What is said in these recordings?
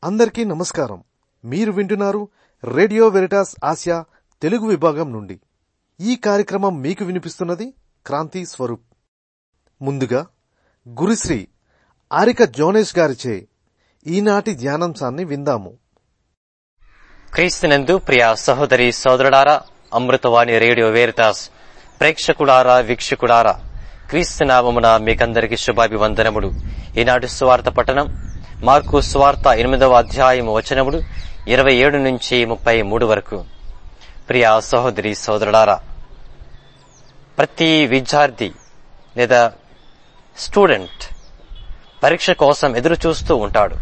అందరికీ నమస్కారం మీరు వింటున్నారు రేడియో వెరిటాస్ ఆసియా తెలుగు విభాగం నుండి ఈ కార్యక్రమం మీకు వినిపిస్తున్నది క్రాంతి స్వరూప్ ముందుగా గురుశ్రీ ఆరిక జోనేష్ గారిచే ఈనాటి ధ్యానాంశాన్ని విందాము క్రీస్తునందు ప్రియ సహోదరి సోదరుడారా అమృతవాణి రేడియో వేరితాస్ ప్రేక్షకుడారా వీక్షకుడారా క్రీస్తు నామమున మీకందరికి శుభాభివందనములు ఈనాటి సువార్త పట్టణం మార్కు సువార్త ఎనిమిదవ అధ్యాయం వచనములు ఇరవై ఏడు నుంచి ముప్పై మూడు వరకు ప్రియ సహోదరి సోదరుడారా ప్రతి విద్యార్థి లేదా స్టూడెంట్ పరీక్ష కోసం ఎదురు చూస్తూ ఉంటాడు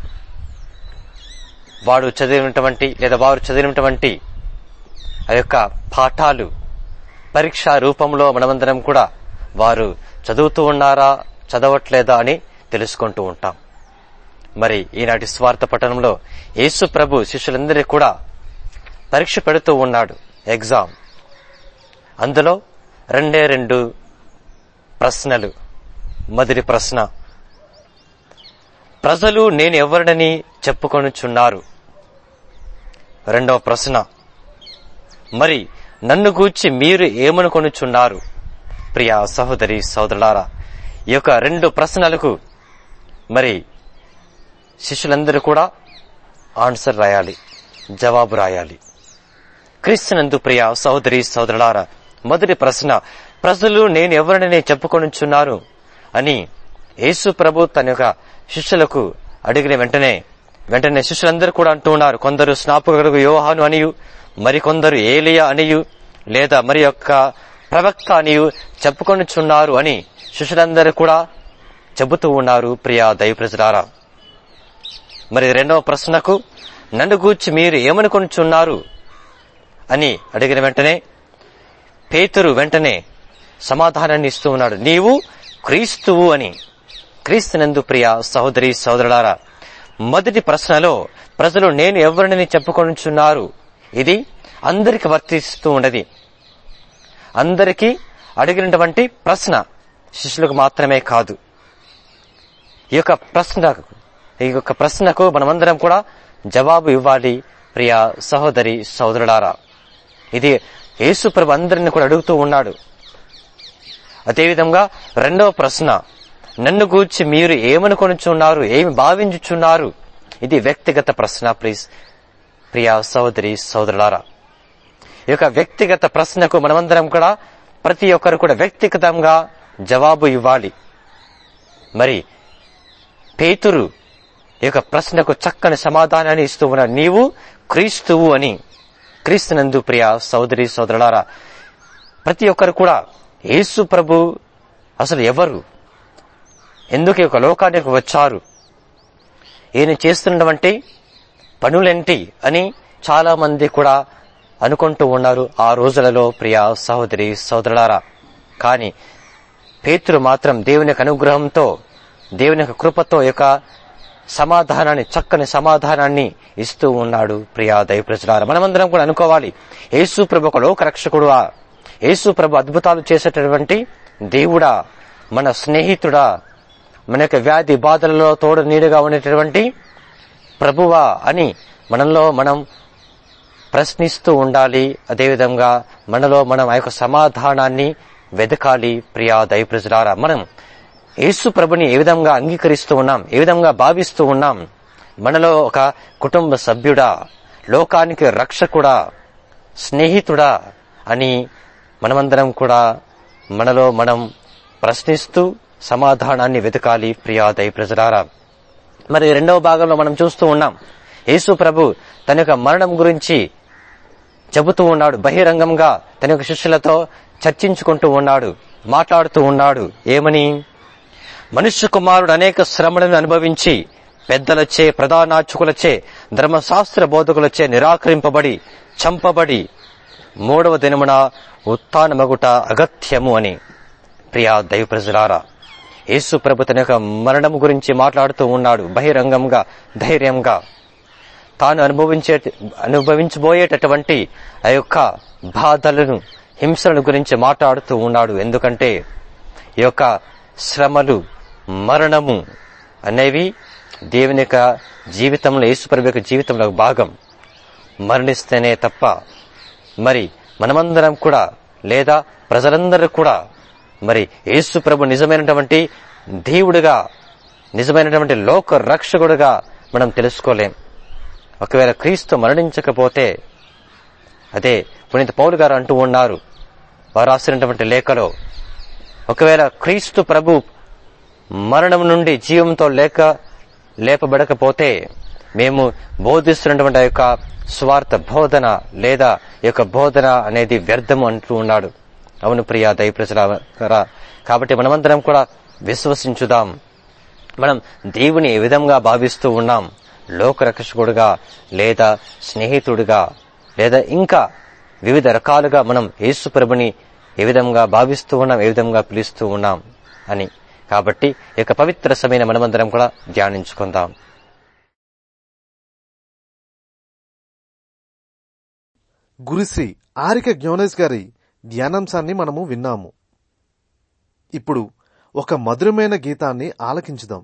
వాడు చదివినటువంటి లేదా వారు చదివినటువంటి ఆ యొక్క పాఠాలు పరీక్ష రూపంలో మనమందరం కూడా వారు చదువుతూ ఉన్నారా చదవట్లేదా అని తెలుసుకుంటూ ఉంటాం మరి ఈనాటి స్వార్థ పట్టణంలో యేసు ప్రభు శిష్యులందరికీ కూడా పరీక్ష పెడుతూ ఉన్నాడు ఎగ్జామ్ అందులో రెండే రెండు ప్రశ్నలు మొదటి ప్రశ్న ప్రజలు నేను ఎవరినని చెప్పుకొనుచున్నారు రెండవ ప్రశ్న మరి నన్ను గూర్చి మీరు ఏమనుకొనుచున్నారు ప్రియ సహోదరి సోదరులారా ఈ యొక్క రెండు ప్రశ్నలకు మరి శిష్యులందరూ కూడా ఆన్సర్ రాయాలి జవాబు రాయాలి క్రీస్తునందు ప్రియ సహోదరి సోదరులారా మొదటి ప్రశ్న ప్రజలు నేను ఎవరినని చెప్పుకొనుచున్నారు అని యేసు ప్రభు తన యొక్క శిష్యులకు అడిగిన వెంటనే వెంటనే శిష్యులందరూ కూడా అంటూ ఉన్నారు కొందరు స్నాపకులకు యోహాను అనియు మరికొందరు ఏలియా అనియు లేదా మరి యొక్క ప్రవక్త అనియు చెప్పుకొనుచున్నారు అని శిష్యులందరూ కూడా చెబుతూ ఉన్నారు ప్రియా దైవ ప్రజలారా మరి రెండవ ప్రశ్నకు నన్ను గూర్చి మీరు ఏమనుకొనుచున్నారు అని అడిగిన వెంటనే పేతురు వెంటనే సమాధానాన్ని ఇస్తూ ఉన్నాడు నీవు క్రీస్తువు అని క్రీస్తునందు ప్రియ సహోదరి సోదరులారా మొదటి ప్రశ్నలో ప్రజలు నేను ఎవరిని చెప్పుకొనుచున్నారు ఇది అందరికి వర్తిస్తూ ఉండది అందరికీ అడిగినటువంటి ప్రశ్న శిష్యులకు మాత్రమే కాదు ఈ యొక్క ప్రశ్న ఈ యొక్క ప్రశ్నకు మనమందరం కూడా జవాబు ఇవ్వాలి ప్రియ సహోదరి సోదరులారా ఇది యేసు ప్రభు అందరిని కూడా అడుగుతూ ఉన్నాడు అదేవిధంగా రెండవ ప్రశ్న నన్ను గూర్చి మీరు ఏమనుకొనుచున్నారు ఏమి భావించుచున్నారు ఇది వ్యక్తిగత ప్రశ్న ప్లీజ్ ప్రియా సహోదరి సోదరులారా ఈ యొక్క వ్యక్తిగత ప్రశ్నకు మనమందరం కూడా ప్రతి ఒక్కరు కూడా వ్యక్తిగతంగా జవాబు ఇవ్వాలి మరి పేతురు ఈ యొక్క ప్రశ్నకు చక్కని సమాధానాన్ని ఇస్తూ ఉన్నాడు నీవు క్రీస్తువు అని క్రీస్తునందు ప్రియ సోదరి సోదరులారా ప్రతి ఒక్కరు కూడా యేసు ప్రభు అసలు ఎవరు ఎందుకు ఈ యొక్క లోకానికి వచ్చారు ఈయన చేస్తున్నటువంటి పనులేంటి అని చాలా మంది కూడా అనుకుంటూ ఉన్నారు ఆ రోజులలో ప్రియ సహోదరి సోదరులారా కాని పేతురు మాత్రం దేవుని యొక్క అనుగ్రహంతో దేవుని యొక్క కృపతో యొక్క సమాధానాన్ని చక్కని సమాధానాన్ని ఇస్తూ ఉన్నాడు ప్రియా దైవప్రజలారా మనమందరం కూడా అనుకోవాలి యేసు ప్రభు ఒక లోక రక్షకుడువా యేసు ప్రభు అద్భుతాలు చేసేటటువంటి దేవుడా మన స్నేహితుడా మన యొక్క వ్యాధి బాధలలో తోడు నీడుగా ఉండేటటువంటి ప్రభువా అని మనలో మనం ప్రశ్నిస్తూ ఉండాలి అదేవిధంగా మనలో మనం ఆ యొక్క సమాధానాన్ని వెదకాలి ప్రియా దైవప్రజలారా మనం యేసు ప్రభుని ఏ విధంగా అంగీకరిస్తూ ఉన్నాం ఏ విధంగా భావిస్తూ ఉన్నాం మనలో ఒక కుటుంబ సభ్యుడా లోకానికి రక్షకుడా స్నేహితుడా అని మనమందరం కూడా మనలో మనం ప్రశ్నిస్తూ సమాధానాన్ని వెతకాలి ప్రియా ప్రజలారా మరి రెండవ భాగంలో మనం చూస్తూ ఉన్నాం యేసు ప్రభు తన యొక్క మరణం గురించి చెబుతూ ఉన్నాడు బహిరంగంగా తన యొక్క శిష్యులతో చర్చించుకుంటూ ఉన్నాడు మాట్లాడుతూ ఉన్నాడు ఏమని మనుష్య కుమారుడు అనేక శ్రమలను అనుభవించి పెద్దలచే ప్రధానార్చకులచే ధర్మశాస్త్ర బోధకులచే నిరాకరింపబడి చంపబడి మూడవ దినమున ఉత్నమగుట అగత్యము అని ప్రియా దైవ ప్రజలారా యేసు ప్రభు తన యొక్క మరణం గురించి మాట్లాడుతూ ఉన్నాడు బహిరంగంగా ధైర్యంగా తాను అనుభవించే అనుభవించబోయేటటువంటి ఆ యొక్క బాధలను హింసలను గురించి మాట్లాడుతూ ఉన్నాడు ఎందుకంటే ఈ యొక్క శ్రమలు మరణము అనేవి దేవుని యొక్క జీవితంలో యేసుప్రభు యొక్క జీవితంలో ఒక భాగం మరణిస్తేనే తప్ప మరి మనమందరం కూడా లేదా ప్రజలందరూ కూడా మరి యేసు ప్రభు నిజమైనటువంటి దేవుడిగా నిజమైనటువంటి లోక రక్షకుడుగా మనం తెలుసుకోలేం ఒకవేళ క్రీస్తు మరణించకపోతే అదే పునీత పౌలు గారు అంటూ ఉన్నారు వారు రాసినటువంటి లేఖలో ఒకవేళ క్రీస్తు ప్రభు మరణం నుండి జీవంతో లేక లేపబడకపోతే మేము బోధిస్తున్నటువంటి ఆ యొక్క స్వార్థ బోధన లేదా ఈ యొక్క బోధన అనేది వ్యర్థం అంటూ ఉన్నాడు అవును ప్రియా దయప్రజల కాబట్టి మనమందరం కూడా విశ్వసించుదాం మనం దేవుని ఏ విధంగా భావిస్తూ ఉన్నాం లోకరక్షకుడుగా లేదా స్నేహితుడిగా లేదా ఇంకా వివిధ రకాలుగా మనం యేసు ప్రభుని ఏ విధంగా భావిస్తూ ఉన్నాం ఏ విధంగా పిలుస్తూ ఉన్నాం అని కాబట్టి ఈ యొక్క పవిత్ర సమయం మనమందరం కూడా ధ్యానించుకుందాం గురుశ్రీ ఆరిక జ్ఞానేష్ గారి ధ్యానాంశాన్ని మనము విన్నాము ఇప్పుడు ఒక మధురమైన గీతాన్ని ఆలకించుదాం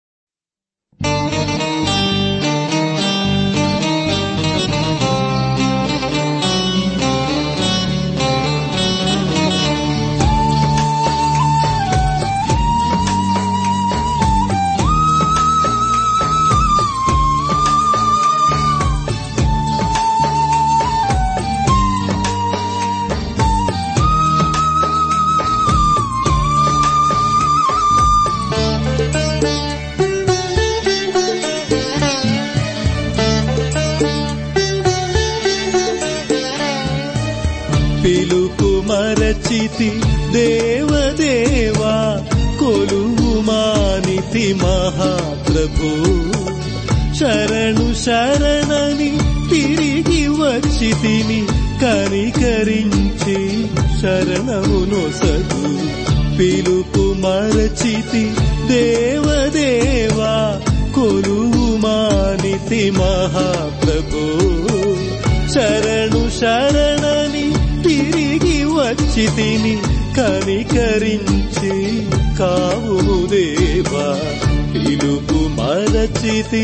పిలుపు మరచితి దేవదేవా కొలువు మానితి మహాప్రభు శరణు శరణని తిరిగి వచ్చి తిని కనికరించి శరణమును సదు పిలుపు మరచితి దేవదేవా కొలువు మానితి మహాప్రభు శరణు శరణని తిరిగి వచ్చి తిని కనికరించి కావు దేవా పిలుపు మరచితి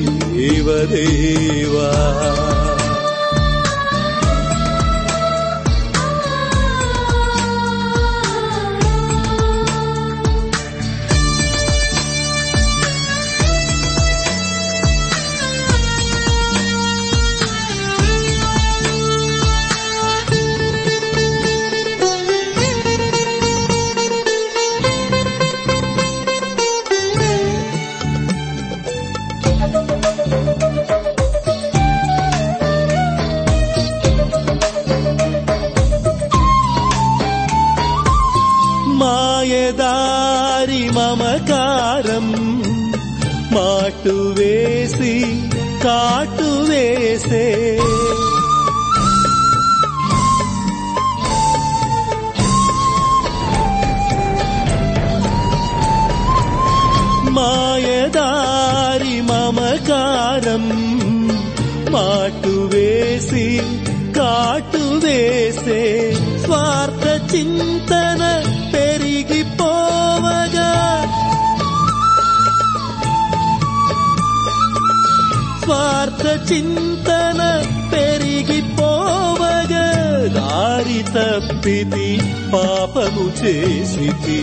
దేవదేవా మాయదారి మమకారం మాటు వేసి కాటు వేసే మాయదారి మమకారం మాటు వేసి కాటు వేసే స్వార్థ చింతన పెరిగిపోవగా స్వార్థ చింతన పెరిగిపోవగా దారి తప్పితి పాపము చేసితి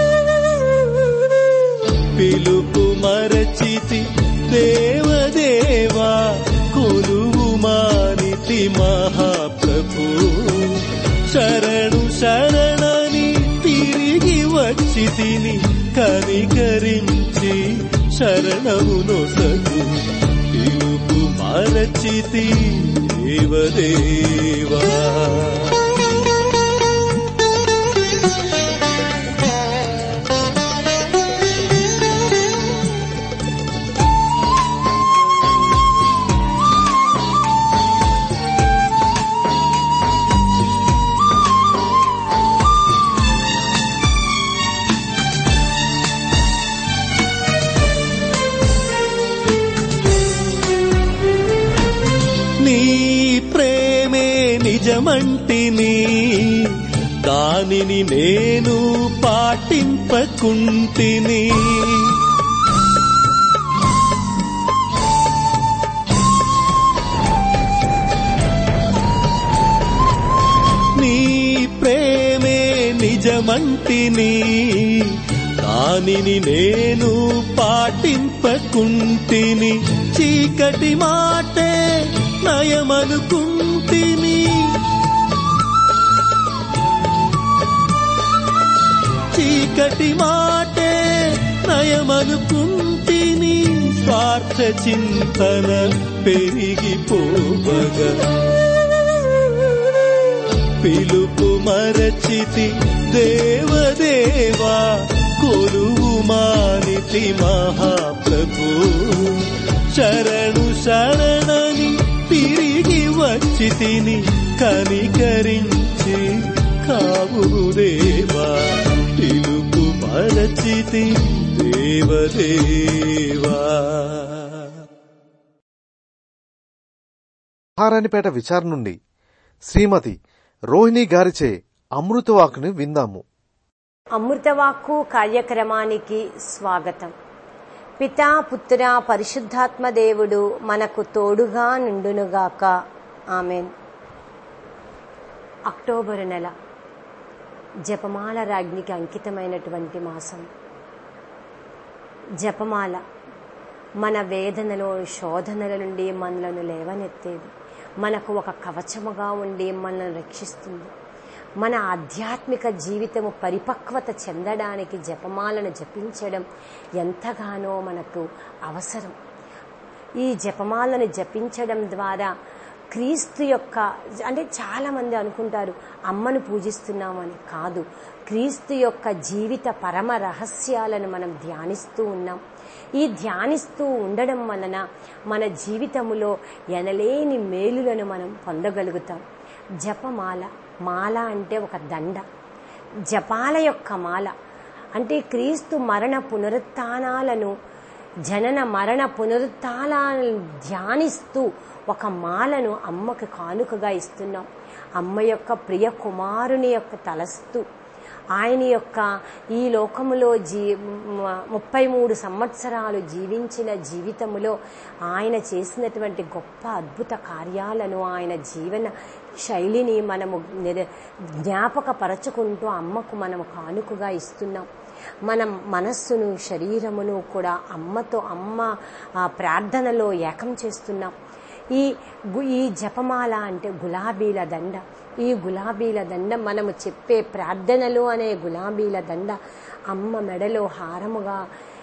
పిలుపు మరచితి దేవదేవా కొలువు మానితి మహాప్రభు శరణు శరణని తిరిగి వచ్చి తిని కనికరించి శరణమును సదు పిలుపు మరచితి దేవదేవా నీ ప్రేమే నిజమంటిని దానిని నేను పాటింపకుంటిని నిజమంటిని దానిని నేను పాటింపకుంటిని చీకటి మాటే నయమనుకుంటిని చీకటి మాటే నయమనుకుంటిని స్వార్థ చింతన పెరిగిపోవగా పిలుపు మరచితి దేవదేవా కొలువు మానితి మహాప్రభు శరణు శరణని తిరిగి వచ్చి తిని కనికరించి కావు దేవా పిలుపు మరచితి దేవదేవా హారానిపేట విచారణ నుండి శ్రీమతి రోహిణి గారిచే అమృతవాకుని విందాము అమృతవాక్కు కార్యక్రమానికి స్వాగతం పితా పుత్ర పరిశుద్ధాత్మ దేవుడు మనకు తోడుగా నుండునుగాక ఆమెన్ అక్టోబర్ నెల జపమాల రాజ్ఞికి అంకితమైనటువంటి మాసం జపమాల మన వేదనలో శోధనల నుండి మనలను లేవనెత్తేది మనకు ఒక కవచముగా ఉండి మనల్ని రక్షిస్తుంది మన ఆధ్యాత్మిక జీవితము పరిపక్వత చెందడానికి జపమాలను జపించడం ఎంతగానో మనకు అవసరం ఈ జపమాలను జపించడం ద్వారా క్రీస్తు యొక్క అంటే చాలా మంది అనుకుంటారు అమ్మను పూజిస్తున్నామని కాదు క్రీస్తు యొక్క జీవిత పరమ రహస్యాలను మనం ధ్యానిస్తూ ఉన్నాం ఈ ధ్యానిస్తూ ఉండడం వలన మన జీవితములో ఎనలేని మేలులను మనం పొందగలుగుతాం జపమాల మాల అంటే ఒక దండ జపాల యొక్క మాల అంటే క్రీస్తు మరణ పునరుత్నాలను జనన మరణ పునరుత్నాలను ధ్యానిస్తూ ఒక మాలను అమ్మకు కానుకగా ఇస్తున్నాం అమ్మ యొక్క ప్రియ కుమారుని యొక్క తలస్తూ ఆయన యొక్క ఈ లోకములో జీ ముప్పై మూడు సంవత్సరాలు జీవించిన జీవితములో ఆయన చేసినటువంటి గొప్ప అద్భుత కార్యాలను ఆయన జీవన శైలిని మనము నిర- జ్ఞాపకపరచుకుంటూ అమ్మకు మనము కానుకగా ఇస్తున్నాం మనం మనస్సును శరీరమును కూడా అమ్మతో అమ్మ ఆ ప్రార్థనలో ఏకం చేస్తున్నాం ఈ గు- ఈ జపమాల అంటే గులాబీల దండ ఈ గులాబీల దండ మనము చెప్పే ప్రార్థనలు అనే గులాబీల దండ అమ్మ మెడలో హారముగా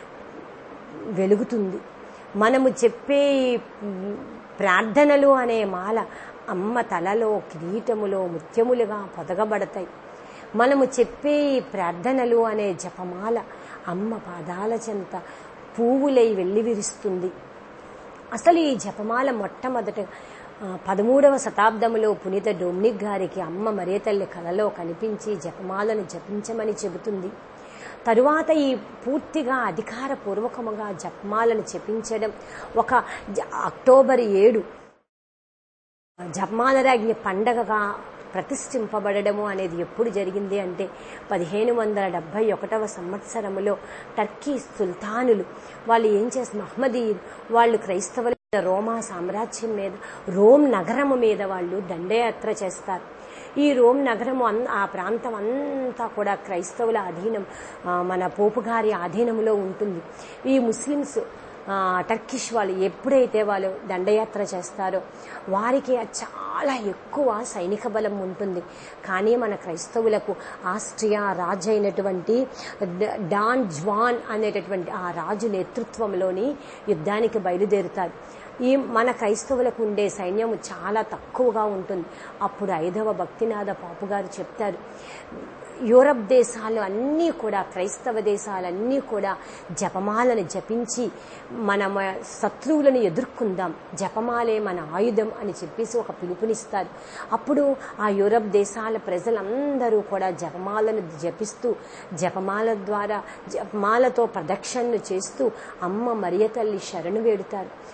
వెలుగుతుంది మనము చెప్పే ఈ ప్రార్థనలు అనే మాల అమ్మ తలలో కిరీటములో ముత్యములుగా పొదగబడతాయి మనము చెప్పే ఈ ప్రార్థనలు అనే జపమాల అమ్మ పాదాల చెంత పువ్వులై వెల్లివిరుస్తుంది అసలు ఈ జపమాల మొట్టమొదట ఆ, పదమూడవ శతాబ్దంలో పునీత డొమ్నిక్ గారికి అమ్మ మరియతల్లి కలలో కనిపించి జపమాలను జపించమని చెబుతుంది తరువాత ఈ పూర్తిగా అధికారపూర్వకముగా జపమాలను జపించడం ఒక జ- అక్టోబర్ ఏడు జపమాలరాజ్ఞి పండగగా ప్రతిష్ఠింపబడము అనేది ఎప్పుడు జరిగింది అంటే పదిహేను వందల డెబ్బై ఒకటవ సంవత్సరములో టర్కీ సుల్తానులు వాళ్ళు ఏం చేస్తారు మహమ్మదీయులు వాళ్ళు క్రైస్తవుల మీద రోమా సామ్రాజ్యం మీద రోమ్ నగరము మీద వాళ్ళు దండయాత్ర చేస్తారు ఈ రోమ్ నగరము అన్- ఆ ప్రాంతం అంతా కూడా క్రైస్తవుల అధీనం ఆ, మన పోపు గారి ఆధీనంలో ఉంటుంది ఈ ముస్లిమ్స్ ఆ, టర్కిష్ వాళ్ళు ఎప్పుడైతే వాళ్ళు దండయాత్ర చేస్తారో వారికి చాలా ఎక్కువ సైనిక బలం ఉంటుంది కానీ మన క్రైస్తవులకు ఆస్ట్రియా రాజు అయినటువంటి డ- డాన్ జ్వాన్ అనేటటువంటి ఆ రాజు నేతృత్వంలోని యుద్ధానికి బయలుదేరుతారు ఈ మన క్రైస్తవులకు ఉండే సైన్యం చాలా తక్కువగా ఉంటుంది అప్పుడు ఐదవ భక్తినాథ పాపు గారు చెప్తారు యూరప్ దేశాలు అన్నీ కూడా క్రైస్తవ దేశాలన్నీ కూడా జపమాలను జపించి మన మ- శత్రువులను ఎదుర్కొందాం జపమాలే మన ఆయుధం అని చెప్పేసి ఒక పిలుపునిస్తారు అప్పుడు ఆ యూరప్ దేశాల ప్రజలందరూ కూడా జపమాలను జపిస్తూ జపమాల ద్వారా జపమాలతో ప్రదక్షిణలు చేస్తూ అమ్మ మరియ తల్లి శరణు వేడుతారు అప్పుడు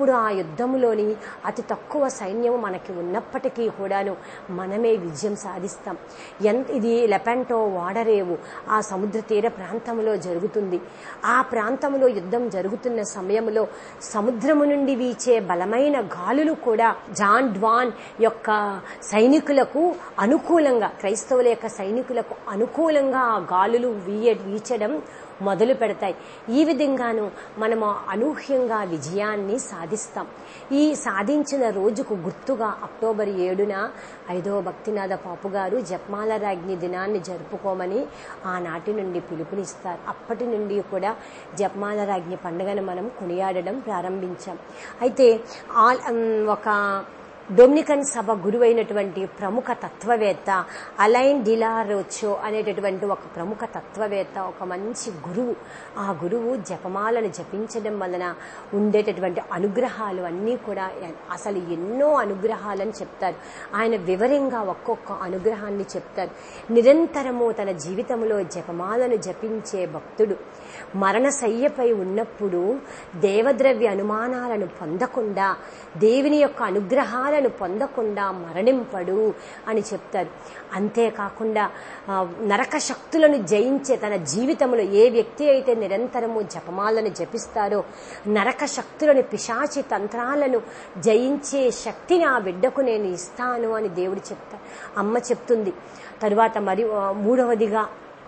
ఇప్పుడు ఆ యుద్ధములోని అతి తక్కువ సైన్యం మనకి ఉన్నప్పటికీ కూడాను మనమే విజయం సాధిస్తాం ఎంత ఇది లెపెంటో వాడరేవు ఆ సముద్ర తీర ప్రాంతంలో జరుగుతుంది ఆ ప్రాంతంలో యుద్ధం జరుగుతున్న సమయంలో సముద్రము నుండి వీచే బలమైన గాలులు కూడా జాన్ డ్వాన్ యొక్క సైనికులకు అనుకూలంగా క్రైస్తవుల యొక్క సైనికులకు అనుకూలంగా ఆ గాలులు వీయ వీచడం మొదలు పెడతాయి ఈ విధంగాను మనము అనూహ్యంగా విజయాన్ని సాధిస్తాం ఈ సాధించిన రోజుకు గుర్తుగా అక్టోబర్ ఏడున ఐదవ భక్తినాథ పాపు గారు జపమాల రాజ్ఞి దినాన్ని జరుపుకోమని ఆనాటి నుండి పిలుపునిస్తారు అప్పటి నుండి కూడా జపమాల రాజ్ఞి పండుగను మనం కొనియాడడం ప్రారంభించాం అయితే ఆల్ ఒక డొమినికన్ సభ గురువైనటువంటి ప్రముఖ తత్వవేత్త అలైన్ డిలారోచో అనేటటువంటి ఒక ప్రముఖ తత్వవేత్త ఒక మంచి గురువు ఆ గురువు జపమాలను జపించడం వలన ఉండేటటువంటి అనుగ్రహాలు అన్నీ కూడా అసలు ఎన్నో అనుగ్రహాలని చెప్తారు ఆయన వివరంగా ఒక్కొక్క అనుగ్రహాన్ని చెప్తారు నిరంతరము తన జీవితంలో జపమాలను జపించే భక్తుడు మరణశయ్యపై ఉన్నప్పుడు దేవద్రవ్య అనుమానాలను పొందకుండా దేవుని యొక్క అనుగ్రహాలను పొందకుండా మరణింపడు అని చెప్తారు అంతేకాకుండా ఆ, నరక శక్తులను జయించే తన జీవితంలో ఏ వ్యక్తి అయితే నిరంతరము జపమాలను జపిస్తారో నరక శక్తులను పిశాచి తంత్రాలను జయించే శక్తిని ఆ బిడ్డకు నేను ఇస్తాను అని దేవుడు చెప్తారు అమ్మ చెప్తుంది తరువాత మరి ఆ, మూడవదిగా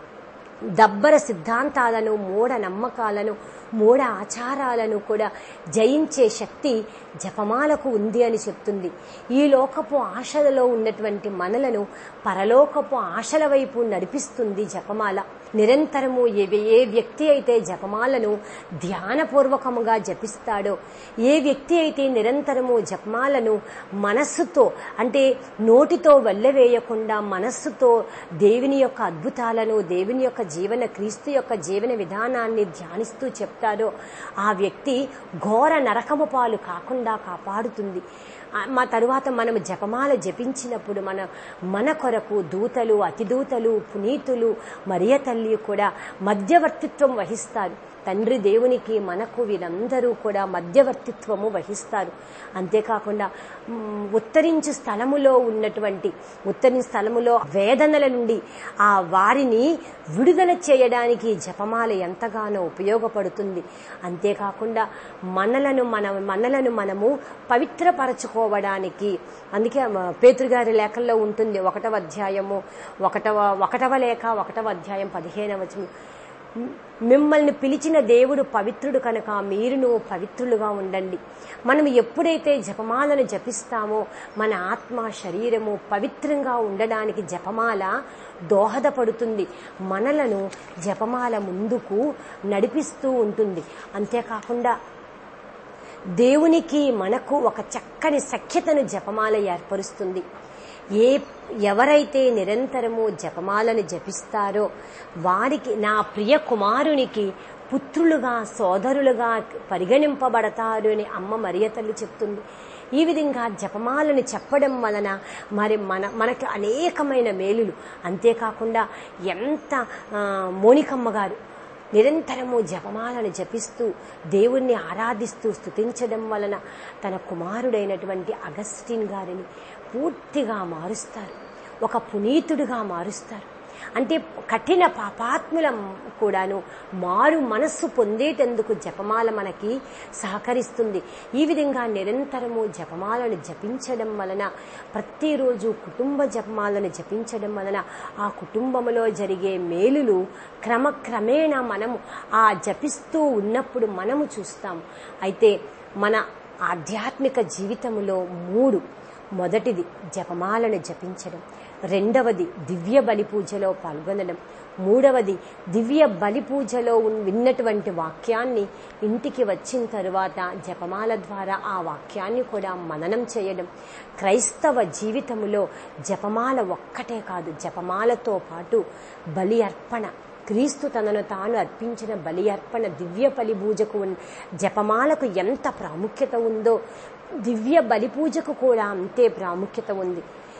దబ్బర సిద్ధాంతాలను మూఢ నమ్మకాలను మూఢ ఆచారాలను కూడా జయించే శక్తి జపమాలకు ఉంది అని చెప్తుంది ఈ లోకపు ఆశలలో ఉన్నటువంటి మనలను పరలోకపు ఆశల వైపు నడిపిస్తుంది జపమాల నిరంతరము ఏ ఏ వ్యక్తి అయితే జపమాలను ధ్యానపూర్వకముగా జపిస్తాడో ఏ వ్యక్తి అయితే నిరంతరము జపమాలను మనస్సుతో అంటే నోటితో వెళ్ళవేయకుండా మనస్సుతో దేవుని యొక్క అద్భుతాలను దేవుని యొక్క జీవన క్రీస్తు యొక్క జీవన విధానాన్ని ధ్యానిస్తూ చెప్తారో ఆ వ్యక్తి ఘోర నరకము పాలు కాకుండా కాపాడుతుంది ఆ, మా తరువాత మనం జపమాల జపించినప్పుడు మన మన కొరకు దూతలు అతిదూతలు పునీతులు మరియ తల్లి కూడా మధ్యవర్తిత్వం వహిస్తారు తండ్రి దేవునికి మనకు వీరందరూ కూడా మధ్యవర్తిత్వము వహిస్తారు అంతేకాకుండా మ్, ఉత్తరించు స్థలములో ఉన్నటువంటి ఉత్తరించు స్థలములో వేదనల నుండి ఆ వారిని విడుదల చేయడానికి జపమాల ఎంతగానో ఉపయోగపడుతుంది అంతేకాకుండా మనలను మన మనలను మనము పవిత్రపరచుకోవడానికి అందుకే మ, పేతురుగారి లేఖల్లో ఉంటుంది ఒకటవ అధ్యాయము ఒకటవ ఒకటవ లేఖ ఒకటవ అధ్యాయం పదిహేనవ వచనం మిమ్మల్ని పిలిచిన దేవుడు పవిత్రుడు కనుక మీరును పవిత్రులుగా ఉండండి మనం ఎప్పుడైతే జపమాలను జపిస్తామో మన ఆత్మ శరీరము పవిత్రంగా ఉండడానికి జపమాల దోహదపడుతుంది మనలను జపమాల ముందుకు నడిపిస్తూ ఉంటుంది అంతేకాకుండా దేవునికి మనకు ఒక చక్కని సఖ్యతను జపమాల ఏర్పరుస్తుంది ఏ ఎవరైతే నిరంతరము జపమాలను జపిస్తారో వారికి నా ప్రియ కుమారునికి పుత్రులుగా సోదరులుగా పరిగణింపబడతారు అని అమ్మ మరియ తల్లి చెప్తుంది ఈ విధంగా జపమాలను చెప్పడం వలన మరి మన మనకి అనేకమైన మేలులు అంతేకాకుండా ఎంత ఆ, మోనికమ్మ గారు నిరంతరము జపమాలను జపిస్తూ దేవుణ్ణి ఆరాధిస్తూ స్తుతించడం వలన తన కుమారుడైనటువంటి అగస్టిన్ గారిని పూర్తిగా మారుస్తారు ఒక పునీతుడిగా మారుస్తారు అంటే కఠిన పాపాత్ముల కూడాను మారు మనస్సు పొందేటందుకు జపమాల మనకి సహకరిస్తుంది ఈ విధంగా నిరంతరము జపమాలను జపించడం వలన ప్రతిరోజు కుటుంబ జపమాలను జపించడం వలన ఆ కుటుంబంలో జరిగే మేలులు క్రమక్రమేణా మనము ఆ జపిస్తూ ఉన్నప్పుడు మనము చూస్తాము అయితే మన ఆధ్యాత్మిక జీవితంలో మూడు మొదటిది జపమాలను జపించడం రెండవది దివ్య బలి పూజలో పాల్గొనడం మూడవది దివ్య బలి పూజలో ఉన్- విన్నటువంటి వాక్యాన్ని ఇంటికి వచ్చిన తరువాత జపమాల ద్వారా ఆ వాక్యాన్ని కూడా మననం చేయడం క్రైస్తవ జీవితములో జపమాల ఒక్కటే కాదు జపమాలతో పాటు బలి అర్పణ క్రీస్తు తనను తాను అర్పించిన బలి అర్పణ దివ్య బలి పూజకు ఉన్న జపమాలకు ఎంత ప్రాముఖ్యత ఉందో దివ్య బలి పూజకు కూడా అంతే ప్రాముఖ్యత ఉంది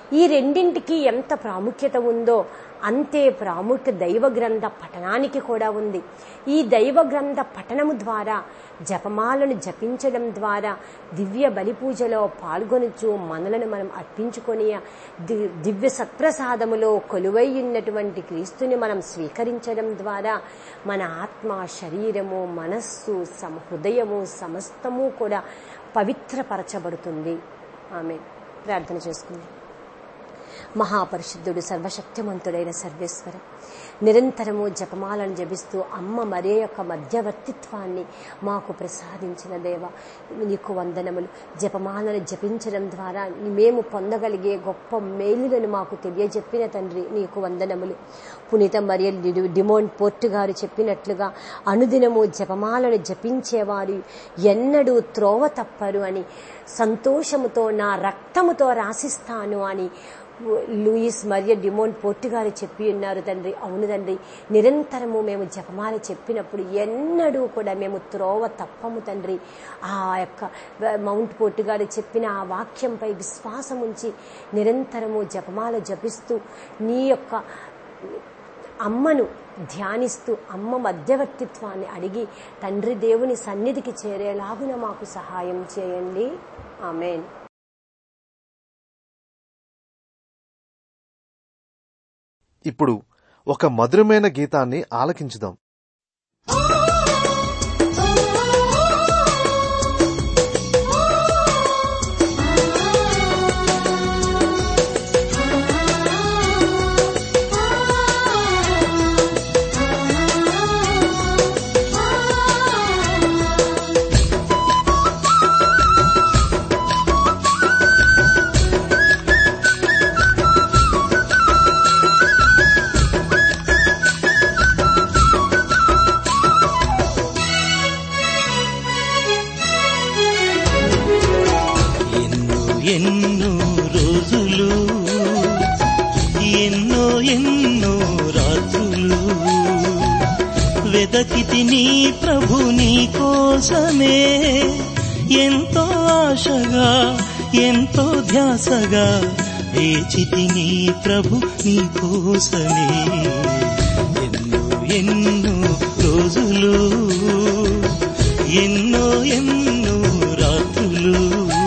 ఈ రెండింటికి ఎంత ప్రాముఖ్యత ఉందో అంతే ప్రాముఖ్య దైవ గ్రంథ పఠనానికి కూడా ఉంది ఈ దైవ గ్రంథ పఠనము ద్వారా జపమాలను జపించడం ద్వారా దివ్య బలి పూజలో పాల్గొనచ్చు మనలను మనం అర్పించుకొని ది- దివ్య సత్ప్రసాదములో కొలువై ఉన్నటువంటి క్రీస్తుని మనం స్వీకరించడం ద్వారా మన ఆత్మ శరీరము మనస్సు సమ హృదయము సమస్తము కూడా పవిత్రపరచబడుతుంది ఆమె ప్రార్థన చేసుకుందాం మహాపరిశుద్ధుడు సర్వశక్తిమంతుడైన సర్వేశ్వర నిరంతరము జపమాలను జపిస్తూ అమ్మ మరే యొక్క మధ్యవర్తిత్వాన్ని మాకు ప్రసాదించిన దేవ నీకు వందనములు జపమాలను జపించడం ద్వారా మేము పొందగలిగే గొప్ప మేలులను మాకు తెలియజెప్పిన తండ్రి నీకు వందనములు పునీత మరియ డిమోన్ పోర్టు గారు చెప్పినట్లుగా అనుదినము జపమాలను జపించేవారు ఎన్నడూ త్రోవ తప్పరు అని సంతోషముతో నా రక్తముతో రాసిస్తాను అని లూయిస్ మరియ డిమోన్ పోర్టు గారు చెప్పి ఉన్నారు తండ్రి అవును తండ్రి నిరంతరము మేము జపమాల చెప్పినప్పుడు ఎన్నడూ కూడా మేము త్రోవ తప్పము తండ్రి ఆ యొక్క మౌంట్ పోర్టు గారు చెప్పిన ఆ వాక్యంపై విశ్వాసం ఉంచి నిరంతరము జపమాల జపిస్తూ నీ యొక్క అమ్మను ధ్యానిస్తూ అమ్మ మధ్యవర్తిత్వాన్ని అడిగి తండ్రి దేవుని సన్నిధికి చేరేలాగున మాకు సహాయం చేయండి ఆమెన్ ఇప్పుడు ఒక మధురమైన గీతాన్ని ఆలకించుదాం ఎన్నో ఎన్నో రోజులు ఎన్నో ఎన్నో రాత్రులు వెదకితి నీ ప్రభు నీ కోసమే ఎంతో ఆశగా ఎంతో ధ్యాసగా వేచితి నీ ప్రభు నీ కోసమే ఎన్నో ఎన్నో రోజులు ఎన్నో ఎన్నో రాత్రులు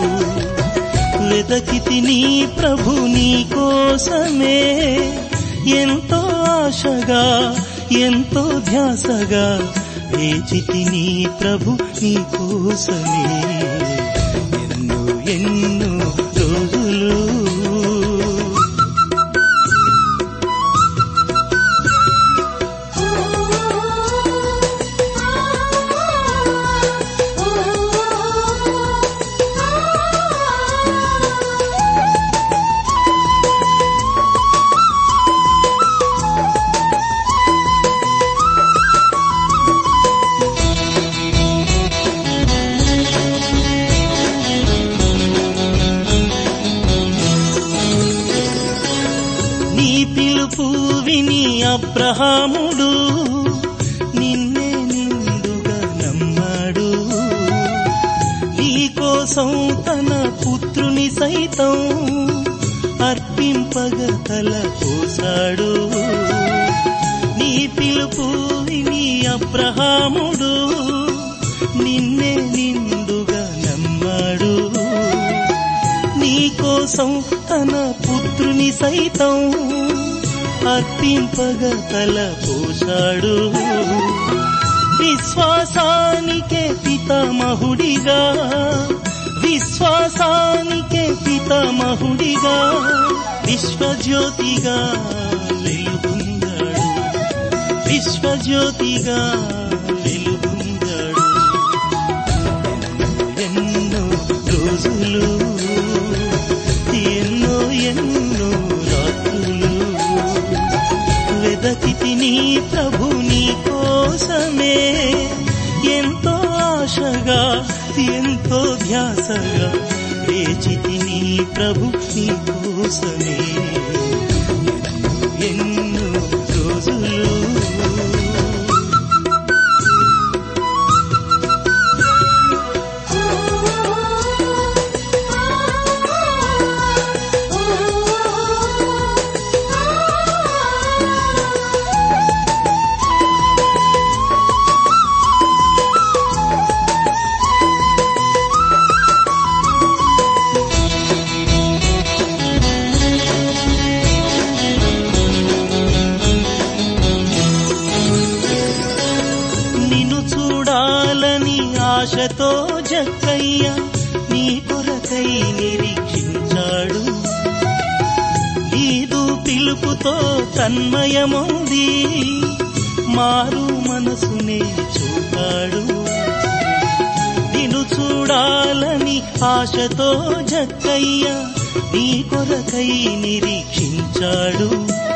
వెదకితి నీ ప్రభు నీ కోసమే ఎంతో ఆశగా ఎంతో ధ్యాసగా వేచితి నీ ప్రభు నీ కోసమే ఎన్నో ఎన్నో రోజులు నీ పిలుపు విని అబ్రహాముడు నిన్నే నిండుగా నమ్మాడు నీ కోసం తన పుత్రుని సైతం అర్పింపగ తల కోసాడు నీ పిలుపు విని అబ్రహాముడు నిన్నే నిండుగా నమ్మాడు నీ కోసం తన పుత్రుని సైతం అర్పింపగ తల పోశాడు విశ్వాసానికే పితామహుడిగా విశ్వాసానికే పితామహుడిగా విశ్వజ్యోతిగా వెలుగుందాడు విశ్వజ్యోతిగా వెలుగుందాడు ఎన్నో రోజులు ఎన్నో ఎన్నో రాత్రులు వెదకితి నీ ప్రభు నీ కోసమే ఎంతో ఆశగా ఎంతో ధ్యాసగా వేచితి నీ ప్రభు నీ కోసమే ఎన్నో రోజులు Oh కొరకై నిరీక్షించాడు నీదు పిలుపుతో తన్మయమౌది మారు మనసునే చూపాడు నిన్ను చూడాలని ఆశతో జక్కయ్య నీ కొరకై నిరీక్షించాడు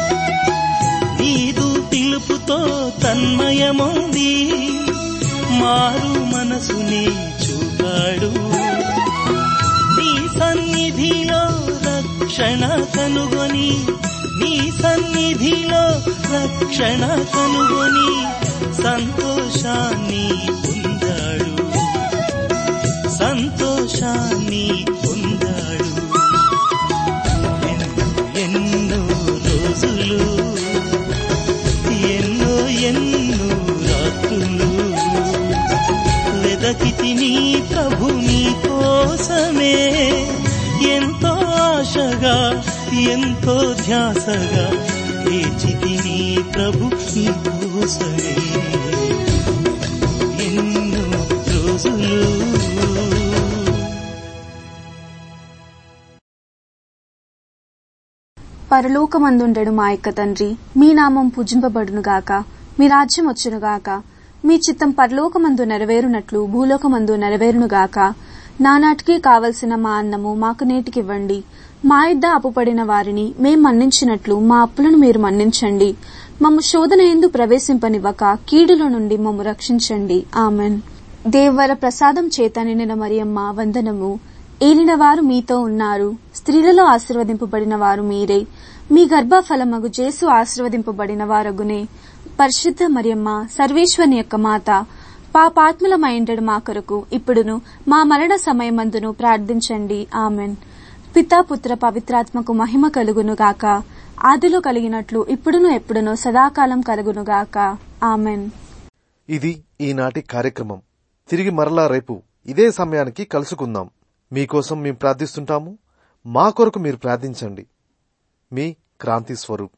నీదు పిలుపుతో తన్మయమౌది మారు మనసునే చూపాడు నీ సన్నిధిలో రక్షణ కనుగొని నీ సన్నిధిలో రక్షణ కనుగొని సంతోషాన్ని పొందాడు సంతోషాన్ని పొందాడు ఎన్నో ఎన్నో రోజులు ఎన్నో ఎన్నో రాత్రులు వెదకితి నీ ప్రభు నీ కోసమే ఎంతో ఆశగా ఎంతో ధ్యాసగా వేచితి నీ ప్రభు నీ కోసమే ఎన్నో రోజులు పరలోకమందుండెడు మా యొక్క తండ్రి మీ నామం పూజింపబడునుగాక మీ రాజ్యం వచ్చునుగాక మీ చిత్తం పరలోకమందు నెరవేరునట్లు భూలోకమందు నెరవేరునుగాక నానాటికి కావలసిన మా అన్నము మాకు నేటికివ్వండి మా ఇద్ద అప్పుపడిన వారిని మేం మన్నించినట్లు మా అప్పులను మీరు మన్నించండి మమ్ము శోధన ఎందు ప్రవేశింపనివ్వక కీడుల నుండి మమ్ము రక్షించండి ఆమెన్ దేవర ప్రసాదం చేత నిండిన మరియమ్మ వందనము ఏలిన వారు మీతో ఉన్నారు స్త్రీలలో ఆశీర్వదింపబడిన వారు మీరే మీ గర్భఫలమగు జేసు ఆశీర్వదింపబడిన వారగునే పరిశుద్ధ మరియమ్మ సర్వేశ్వరుని యొక్క మాత పాపాత్ములమైండడు మా కొరకు ఇప్పుడును మా మరణ సమయమందును ప్రార్థించండి ఆమెన్ పితా పుత్ర పవిత్రాత్మకు మహిమ కలుగును గాక ఆదిలో కలిగినట్లు ఇప్పుడును ఎప్పుడును సదాకాలం కలుగును గాక ఆమెన్ ఇది ఈనాటి కార్యక్రమం తిరిగి మరలా రేపు ఇదే సమయానికి కలుసుకుందాం మీకోసం మేము ప్రార్థిస్తుంటాము మా కొరకు మీరు ప్రార్థించండి మీ క్రాంతి స్వరూప్